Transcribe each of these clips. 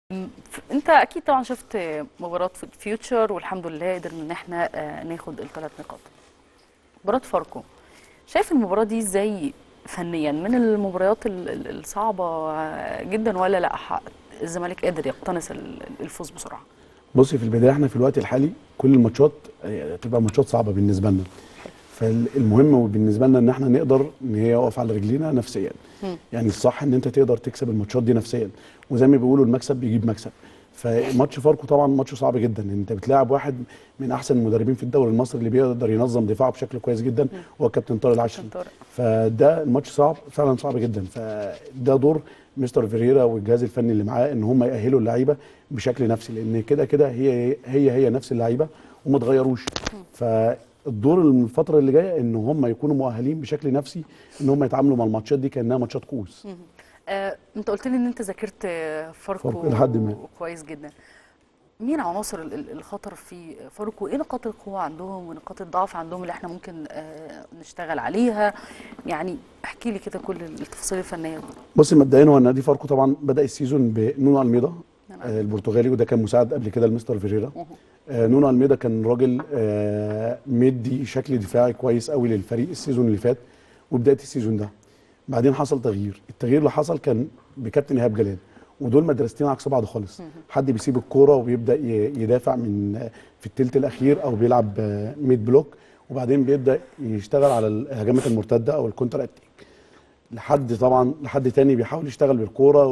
ف- انت اكيد طبعا شفت مباراه في فيوتشر والحمد لله قدرنا ان احنا آه، ناخد الثلاث نقاط مباراه فاركو شايف المباراه دي ازاي فنيا من المباريات ال- ال- الصعبه آه، جدا ولا لا ح- الزمالك قادر يقتنص ال- الفوز بسرعه بصي في البدايه احنا في الوقت الحالي كل الماتشات آه، تبقى ماتشات صعبه بالنسبه لنا فالمهم بالنسبه لنا ان احنا نقدر ان هي واقف على رجلينا نفسيا مم. يعني الصح ان انت تقدر تكسب الماتشات دي نفسيا وزي ما بيقولوا المكسب بيجيب مكسب فماتش فاركو طبعا ماتش صعب جدا انت بتلاعب واحد من احسن المدربين في الدوري المصري اللي بيقدر ينظم دفاعه بشكل كويس جدا هو كابتن طارق العشري طارق. فده الماتش صعب فعلا صعب جدا فده دور مستر فيريرا والجهاز الفني اللي معاه ان هم يأهلوا اللعيبه بشكل نفسي لان كده كده هي هي هي نفس اللعيبه وما اتغيروش فالدور الفتره اللي جايه ان هم يكونوا مؤهلين بشكل نفسي ان هم يتعاملوا مع الماتشات دي كانها ماتشات كؤوس آه، انت قلت لي ان انت ذاكرت آه، فاركو فاركو لحد ما. كويس جدا مين عناصر ال- ال- الخطر في فاركو ايه نقاط القوه عندهم ونقاط الضعف عندهم اللي احنا ممكن آه، نشتغل عليها يعني احكي لي كده كل التفاصيل الفنيه دي بص مبدئيا هو النادي فاركو طبعا بدا السيزون بنونو الميدا نعم. آه، البرتغالي وده كان مساعد قبل كده لمستر فيريرا مه. آه، نونو الميدا كان راجل آه، مدي شكل دفاعي كويس قوي للفريق السيزون اللي فات وبدايه السيزون ده بعدين حصل تغيير التغيير اللي حصل كان بكابتن ايهاب جلال ودول مدرستين عكس بعض خالص حد بيسيب الكوره وبيبدا ي- يدافع من آه، في الثلث الاخير او بيلعب آه، ميد بلوك وبعدين بيبدا يشتغل على الهجمات المرتده او الكونتر اتاك لحد طبعا لحد تاني بيحاول يشتغل بالكوره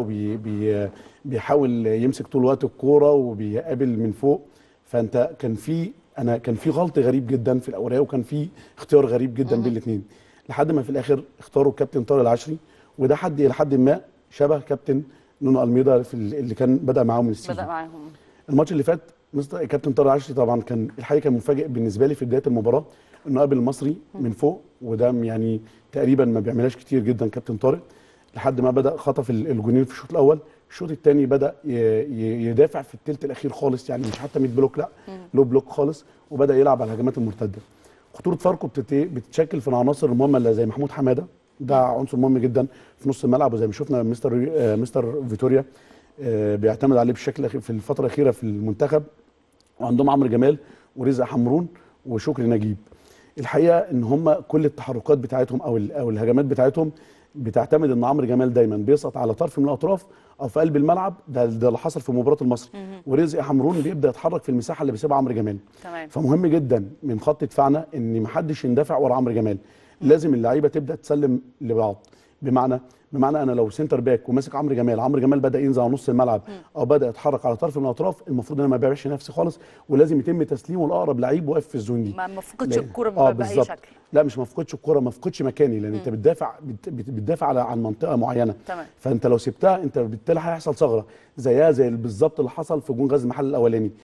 وبيحاول يمسك طول الوقت الكوره وبيقابل من فوق فانت كان في انا كان في غلط غريب جدا في الاوراق وكان في اختيار غريب جدا بين الاثنين لحد ما في الاخر اختاروا كابتن طارق العشري وده حد الى حد ما شبه كابتن نونو الميدا في ال- اللي كان بدا معاهم من السيزون بدا معاهم الماتش اللي فات مستر كابتن طارق العشري طبعا كان الحقيقه كان مفاجئ بالنسبه لي في بدايه المباراه انه قابل المصري من فوق وده يعني تقريبا ما بيعملهاش كتير جدا كابتن طارق لحد ما بدا خطف ال- الجونين في الشوط الاول الشوط الثاني بدا ي- ي- يدافع في الثلث الاخير خالص يعني مش حتى 100 بلوك لا لو بلوك خالص وبدا يلعب على الهجمات المرتده خطوره فاركو بتت- بتتشكل في العناصر المهمه اللي زي محمود حماده ده عنصر مهم جدا في نص الملعب وزي ما شفنا مستر آه، مستر فيتوريا آه، بيعتمد عليه بشكل أخير- في الفتره الاخيره في المنتخب وعندهم عمرو جمال ورزق حمرون وشكري نجيب الحقيقه ان هم كل التحركات بتاعتهم او ال- او الهجمات بتاعتهم بتعتمد ان عمرو جمال دايما بيسقط على طرف من الاطراف او في قلب الملعب ده ده اللي حصل في مباراه المصري ورزق حمرون بيبدا يتحرك في المساحه اللي بيسيبها عمرو جمال تمام فمهم جدا من خط دفاعنا ان محدش يندفع ورا عمرو جمال لازم اللعيبه تبدا تسلم لبعض بمعنى بمعنى انا لو سنتر باك وماسك عمرو جمال عمرو جمال بدا ينزل على نص الملعب او بدا يتحرك على طرف من الاطراف المفروض ان انا ما ببيعش نفسي خالص ولازم يتم تسليمه لاقرب لعيب واقف في الزون دي ما ما فقدش لا. الكوره اه ب- باي بالظبط شكل لا مش ما فقدش الكوره ما فقدش مكاني لان انت بتدافع بت- بت- بتدافع على عن منطقه معينه تمام. فانت لو سبتها انت بالتالي هيحصل ثغره زيها زي بالظبط اللي حصل في جون غزل المحل الاولاني